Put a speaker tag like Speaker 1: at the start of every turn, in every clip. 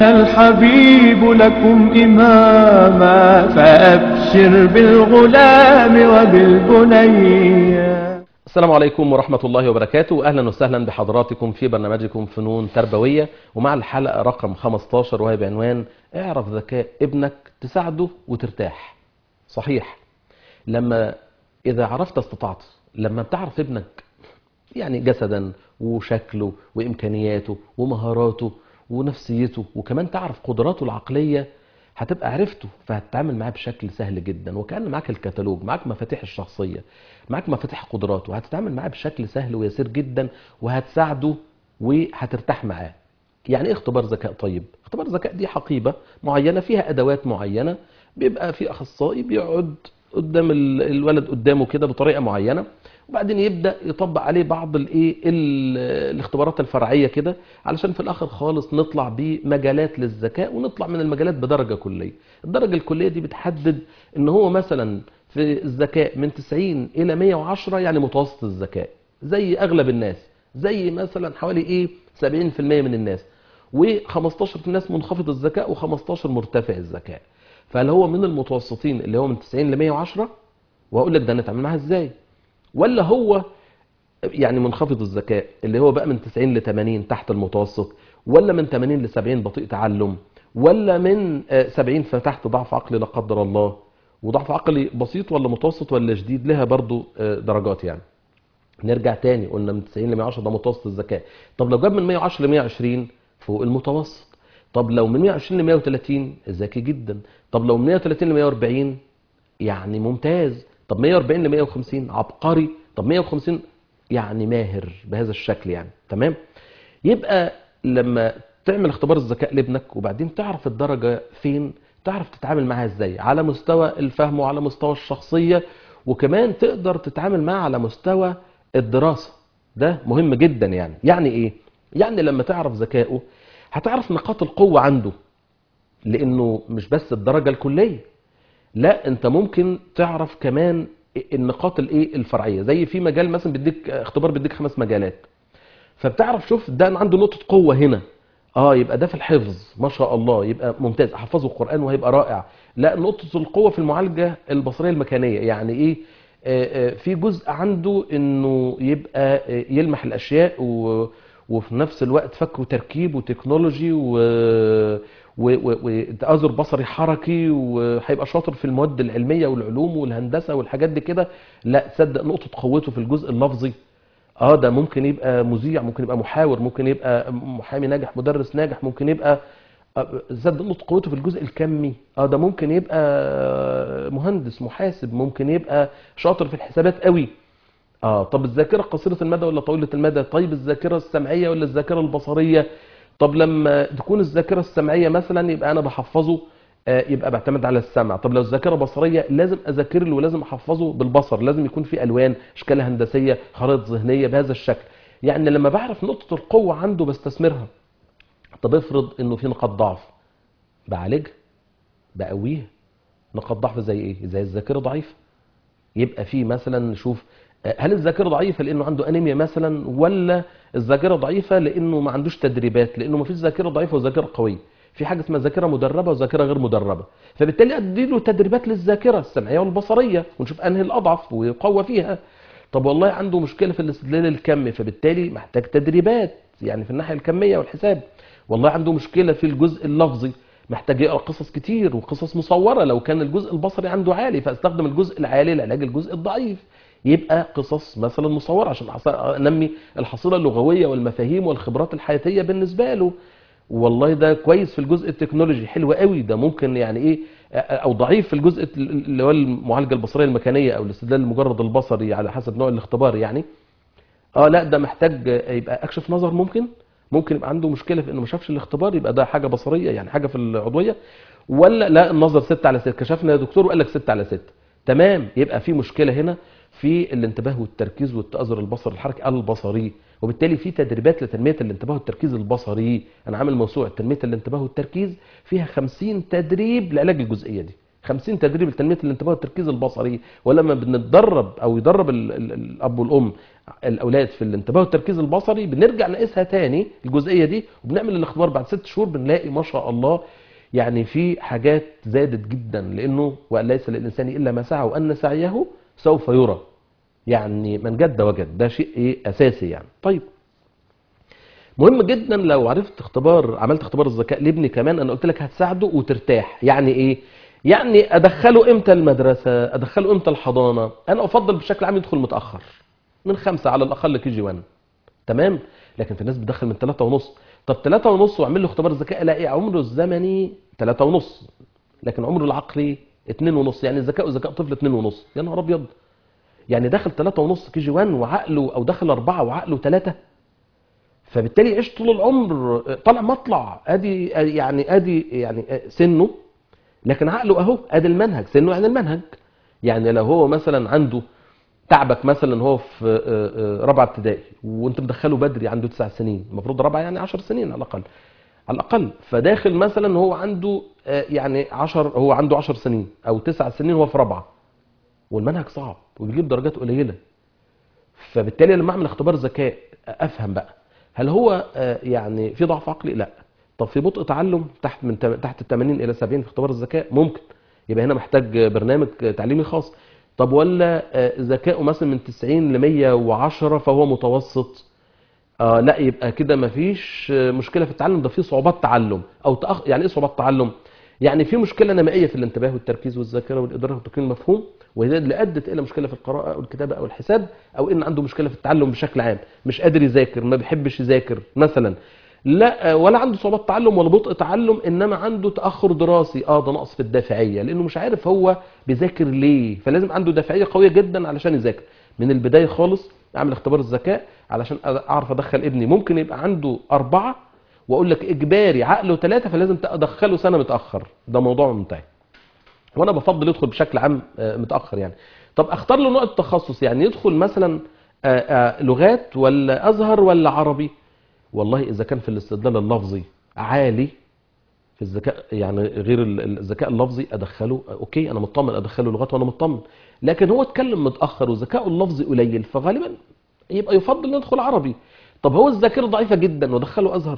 Speaker 1: الحبيب لكم إماما فأبشر بالغلام وبالبنيّ
Speaker 2: السلام عليكم ورحمة الله وبركاته أهلا وسهلا بحضراتكم في برنامجكم فنون تربوية ومع الحلقة رقم 15 وهي بعنوان اعرف ذكاء ابنك تساعده وترتاح صحيح لما إذا عرفت استطعت لما بتعرف ابنك يعني جسدا وشكله وإمكانياته ومهاراته ونفسيته وكمان تعرف قدراته العقلية هتبقى عرفته فهتتعامل معاه بشكل سهل جدا وكأن معاك الكتالوج معاك مفاتيح الشخصية معاك مفاتيح قدراته هتتعامل معاه بشكل سهل ويسير جدا وهتساعده وهترتاح معاه يعني ايه اختبار ذكاء طيب اختبار ذكاء دي حقيبة معينة فيها ادوات معينة بيبقى في اخصائي بيقعد قدام ال- الولد قدامه كده بطريقة معينة وبعدين يبدا يطبق عليه بعض الايه ال- الاختبارات الفرعيه كده علشان في الاخر خالص نطلع بمجالات للذكاء ونطلع من المجالات بدرجه كليه الدرجه الكليه دي بتحدد ان هو مثلا في الذكاء من 90 الى 110 يعني متوسط الذكاء زي اغلب الناس زي مثلا حوالي ايه 70% من الناس و15 ناس منخفض الذكاء و15 مرتفع الذكاء فهل هو من المتوسطين اللي هو من 90 ل 110 وهقول لك ده نتعامل معاها ازاي ولا هو يعني منخفض الذكاء اللي هو بقى من 90 ل 80 تحت المتوسط ولا من 80 ل 70 بطيء تعلم ولا من آه، 70 فتحت ضعف عقلي لا قدر الله وضعف عقلي بسيط ولا متوسط ولا شديد لها برضو آه، درجات يعني نرجع تاني قلنا من 90 ل 110 ده متوسط الذكاء طب لو جاب من 110 ل 120 فوق المتوسط طب لو من 120 ل 130 ذكي جدا طب لو من 130 ل 140 يعني ممتاز طب 140 ل 150 عبقري طب 150 يعني ماهر بهذا الشكل يعني تمام يبقى لما تعمل اختبار الذكاء لابنك وبعدين تعرف الدرجة فين تعرف تتعامل معاها ازاي على مستوى الفهم وعلى مستوى الشخصية وكمان تقدر تتعامل معاه على مستوى الدراسة ده مهم جدا يعني يعني ايه يعني لما تعرف ذكائه هتعرف نقاط القوة عنده لانه مش بس الدرجة الكلية لا انت ممكن تعرف كمان النقاط الايه الفرعيه زي في مجال مثلا بيديك اختبار بيديك خمس مجالات فبتعرف شوف ده عنده نقطه قوه هنا اه يبقى ده في الحفظ ما شاء الله يبقى ممتاز احفظه القران وهيبقى رائع لا نقطه القوه في المعالجه البصريه المكانيه يعني ايه آه، آه، في جزء عنده انه يبقى آه، يلمح الاشياء و وفي نفس الوقت فك وتركيب وتكنولوجي و... و... و... وتآزر بصري حركي وهيبقى شاطر في المواد العلمية والعلوم والهندسة والحاجات دي كده لا تصدق نقطة قوته في الجزء اللفظي اه ده ممكن يبقى مذيع ممكن يبقى محاور ممكن يبقى محامي ناجح مدرس ناجح ممكن يبقى آه، تصدق نقطة قوته في الجزء الكمي اه ده ممكن يبقى مهندس محاسب ممكن يبقى شاطر في الحسابات قوي اه طب الذاكره قصيره المدى ولا طويله المدى طيب الذاكره السمعيه ولا الذاكره البصريه طب لما تكون الذاكره السمعيه مثلا يبقى انا بحفظه آه، يبقى بعتمد على السمع طب لو الذاكره بصريه لازم اذاكر له ولازم احفظه بالبصر لازم يكون في الوان اشكال هندسيه خرائط ذهنيه بهذا الشكل يعني لما بعرف نقطه القوه عنده بستثمرها طب افرض انه في نقاط ضعف بعالجها بقويها نقاط ضعف زي ايه زي الذاكره ضعيفه يبقى في مثلا نشوف آه، هل الذاكره ضعيفه لانه عنده انيميا مثلا ولا الذاكره ضعيفه لانه ما عندوش تدريبات لانه ما فيش ذاكره ضعيفه وذاكره قويه في حاجه اسمها ذاكره مدربه وذاكره غير مدربه فبالتالي ادي له تدريبات للذاكره السمعيه والبصريه ونشوف انهي الاضعف ويقوى فيها طب والله عنده مشكله في الاستدلال الكمي فبالتالي محتاج تدريبات يعني في الناحيه الكميه والحساب والله عنده مشكله في الجزء اللفظي محتاج يقرا قصص كتير وقصص مصوره لو كان الجزء البصري عنده عالي فاستخدم الجزء العالي لعلاج الجزء الضعيف يبقى قصص مثلا مصوره عشان أحص- انمي الحصيله اللغويه والمفاهيم والخبرات الحياتيه بالنسبه له والله ده كويس في الجزء التكنولوجي حلو قوي ده ممكن يعني ايه او ضعيف في الجزء اللي هو المعالجه البصريه المكانيه او الاستدلال المجرد البصري على حسب نوع الاختبار يعني اه لا ده محتاج يبقى اكشف نظر ممكن ممكن يبقى عنده مشكله في انه ما شافش الاختبار يبقى ده حاجه بصريه يعني حاجه في العضويه ولا لا النظر 6 على 6 كشفنا يا دكتور وقال لك 6 على 6 تمام يبقى في مشكله هنا في الانتباه والتركيز والتأزر البصري الحركي البصري وبالتالي في تدريبات لتنميه الانتباه والتركيز البصري انا عامل موسوعه تنميه الانتباه والتركيز فيها 50 تدريب لعلاج الجزئيه دي 50 تدريب لتنميه الانتباه والتركيز البصري ولما بنتدرب او يدرب ال ال الاب والام الاولاد في الانتباه والتركيز البصري بنرجع نقيسها تاني الجزئيه دي وبنعمل الاختبار بعد ست شهور بنلاقي ما شاء الله يعني في حاجات زادت جدا لانه وليس للانسان الا ما سعى وان سعيه سوف يرى يعني من جد وجد ده شيء ايه اساسي يعني طيب مهم جدا لو عرفت اختبار عملت اختبار الذكاء لابني كمان انا قلت لك هتساعده وترتاح يعني ايه يعني ادخله امتى المدرسه ادخله امتى الحضانه انا افضل بشكل عام يدخل متاخر من خمسة على الاقل كي جي 1 تمام لكن في ناس بتدخل من ثلاثة ونص طب ثلاثة ونص واعمل له اختبار الذكاء الاقي عمره الزمني ثلاثة ونص لكن عمره العقلي اتنين ونص يعني ذكاء ذكاء طفل اتنين ونص يا نهار ابيض يعني داخل ثلاثة ونص كي جي 1 وعقله او داخل أربعة وعقله ثلاثة فبالتالي يعيش طول العمر طالع مطلع ادي يعني ادي يعني سنه لكن عقله اهو ادي المنهج سنه يعني المنهج يعني لو هو مثلا عنده تعبك مثلا هو في آه، آه، رابعه ابتدائي وانت مدخله بدري عنده تسع سنين المفروض رابعه يعني 10 سنين على الاقل على الاقل فداخل مثلا هو عنده آه، يعني 10 هو عنده 10 سنين او تسع سنين هو في رابعه والمنهج صعب وبيجيب درجات قليله فبالتالي لما اعمل اختبار ذكاء افهم بقى هل هو آه، يعني في ضعف عقلي لا طب في بطء تعلم تحت من تم- تحت ال 80 الى 70 في اختبار الذكاء ممكن يبقى هنا محتاج برنامج تعليمي خاص طب ولا آه، ذكائه مثلا من 90 ل 110 فهو متوسط آه لا يبقى كده مفيش آه، مشكله في التعلم ده في صعوبات تعلم او تأخ... يعني ايه صعوبات تعلم يعني في مشكله نمائيه في الانتباه والتركيز والذاكره والادراك والتقييم المفهوم وهي اللي ادت الى مشكله في القراءه او الكتابه او الحساب او ان عنده مشكله في التعلم بشكل عام مش قادر يذاكر ما بيحبش يذاكر مثلا لا آه، ولا عنده صعوبات تعلم ولا بطء تعلم انما عنده تاخر دراسي اه ده نقص في الدافعيه لانه مش عارف هو بيذاكر ليه فلازم عنده دافعيه قويه جدا علشان يذاكر من البدايه خالص اعمل اختبار الذكاء علشان اعرف ادخل ابني ممكن يبقى عنده اربعه واقول لك اجباري عقله ثلاثه فلازم ادخله سنه متاخر ده موضوع منتهي وانا بفضل يدخل بشكل عام آه، متاخر يعني طب اختار له نوع التخصص يعني يدخل مثلا آه، آه، لغات ولا ازهر ولا عربي والله اذا كان في الاستدلال اللفظي عالي في الذكاء يعني غير ال- الذكاء اللفظي ادخله آه، اوكي انا مطمن ادخله لغات وانا مطمن لكن هو اتكلم متاخر وذكائه اللفظي قليل فغالبا يبقى يفضل ندخل عربي طب هو الذاكره ضعيفه جدا وادخله ازهر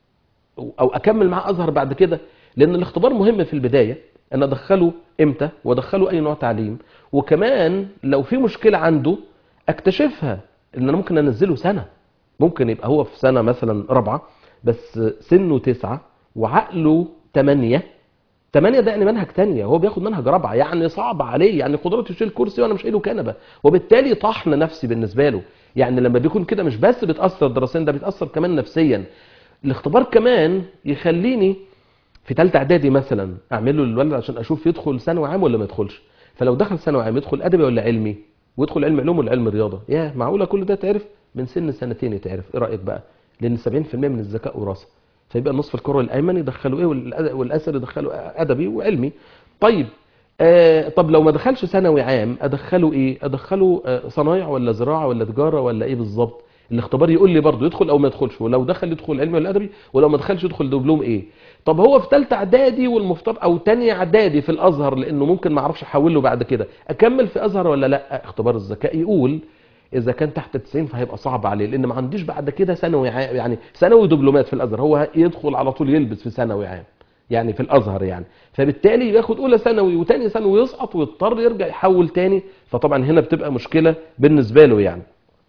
Speaker 2: او اكمل معاه ازهر بعد كده لان الاختبار مهم في البدايه ان ادخله امتى وادخله اي نوع تعليم وكمان لو في مشكله عنده اكتشفها ان انا ممكن انزله سنه ممكن يبقى هو في سنه مثلا رابعه بس سنه تسعة وعقله ثمانية ثمانية ده يعني منهج تانية هو بياخد منهج رابعة يعني صعب عليه يعني قدرته يشيل كرسي وانا مش قايله كنبة وبالتالي طحن نفسي بالنسبة له يعني لما بيكون كده مش بس بيتأثر دراسيا ده بيتأثر كمان نفسيا الاختبار كمان يخليني في ثالثه اعدادي مثلا اعمله للولد عشان اشوف يدخل ثانوي عام ولا ما يدخلش فلو دخل ثانوي عام يدخل ادبي ولا علمي ويدخل علم علوم ولا علم رياضه يا معقوله كل ده تعرف من سن سنتين يتعرف ايه رايك بقى لان 70% من الذكاء وراثه فيبقى النصف الكروي الايمن يدخلوا ايه والأد- والاسر يدخلوا ادبي وعلمي طيب آه طب لو ما دخلش ثانوي عام ادخله ايه ادخله آه صنايع ولا زراعه ولا تجاره ولا ايه بالظبط الاختبار يقول لي برضه يدخل او ما يدخلش ولو دخل يدخل علمي ولا ادبي ولو ما دخلش يدخل دبلوم ايه طب هو في ثالثه اعدادي والمفترض او ثانيه اعدادي في الازهر لانه ممكن ما اعرفش احوله بعد كده اكمل في ازهر ولا لا اختبار الذكاء يقول اذا كان تحت 90 فهيبقى صعب عليه لان ما عنديش بعد كده ثانوي عام يعني ثانوي دبلومات في الازهر هو يدخل على طول يلبس في ثانوي عام يعني في الازهر يعني فبالتالي ياخد اولى ثانوي وثاني ثانوي يسقط ويضطر يرجع يحول تاني فطبعا هنا بتبقى مشكله بالنسبه له يعني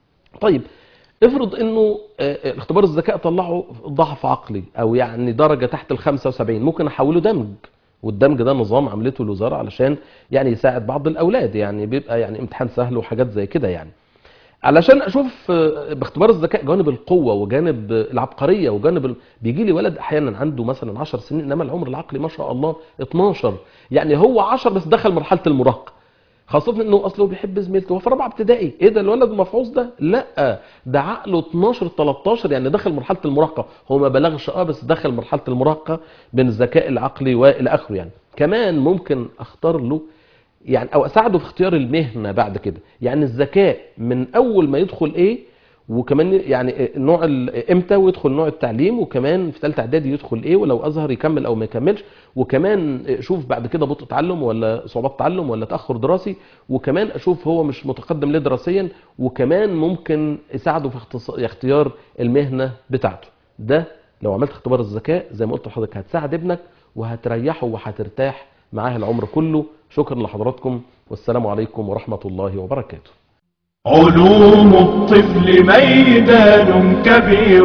Speaker 2: طيب افرض انه آه، الاختبار الذكاء طلعه ضعف عقلي او يعني درجه تحت ال 75 ممكن احوله دمج والدمج ده نظام عملته الوزاره علشان يعني يساعد بعض الاولاد يعني بيبقى يعني امتحان سهل وحاجات زي كده يعني علشان اشوف آه، باختبار الذكاء جانب القوه وجانب آه، العبقريه وجانب ال... بيجي لي ولد احيانا عنده مثلا 10 سنين انما العمر العقلي ما شاء الله 12 يعني هو 10 بس دخل مرحله المراهقه خاصة انه اصله بيحب زميلته هو في رابعة ابتدائي ايه ده الولد المفعوص ده لا ده عقله 12 13 يعني دخل مرحلة المراهقة هو ما بلغش اه بس دخل مرحلة المراهقة بين الذكاء العقلي والى اخره يعني كمان ممكن اختار له يعني او اساعده في اختيار المهنة بعد كده يعني الذكاء من اول ما يدخل ايه وكمان يعني نوع ال- امتى ويدخل نوع التعليم وكمان في ثالثه اعدادي يدخل ايه ولو ازهر يكمل او ما يكملش وكمان شوف بعد كده بطء تعلم ولا صعوبات تعلم ولا تاخر دراسي وكمان اشوف هو مش متقدم ليه دراسيا وكمان ممكن يساعده في اختص- اختيار المهنه بتاعته ده لو عملت اختبار الذكاء زي ما قلت لحضرتك هتساعد ابنك وهتريحه وهترتاح معاه العمر كله شكرا لحضراتكم والسلام عليكم ورحمه الله وبركاته
Speaker 1: علوم الطفل ميدان كبير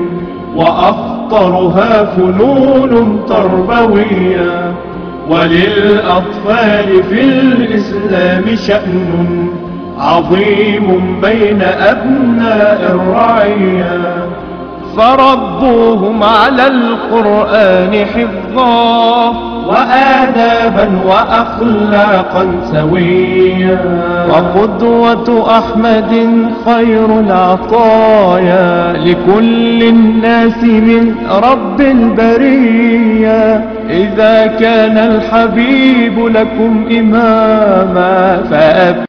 Speaker 1: وأخطرها فنون تربوية وللأطفال في الإسلام شأن عظيم بين أبناء الرعية فربوهم على القرآن حفظا وآدابا وأخلاقا سويا وقدوة أحمد خير العطايا لكل الناس من رب البرية إذا كان الحبيب لكم إماما فأب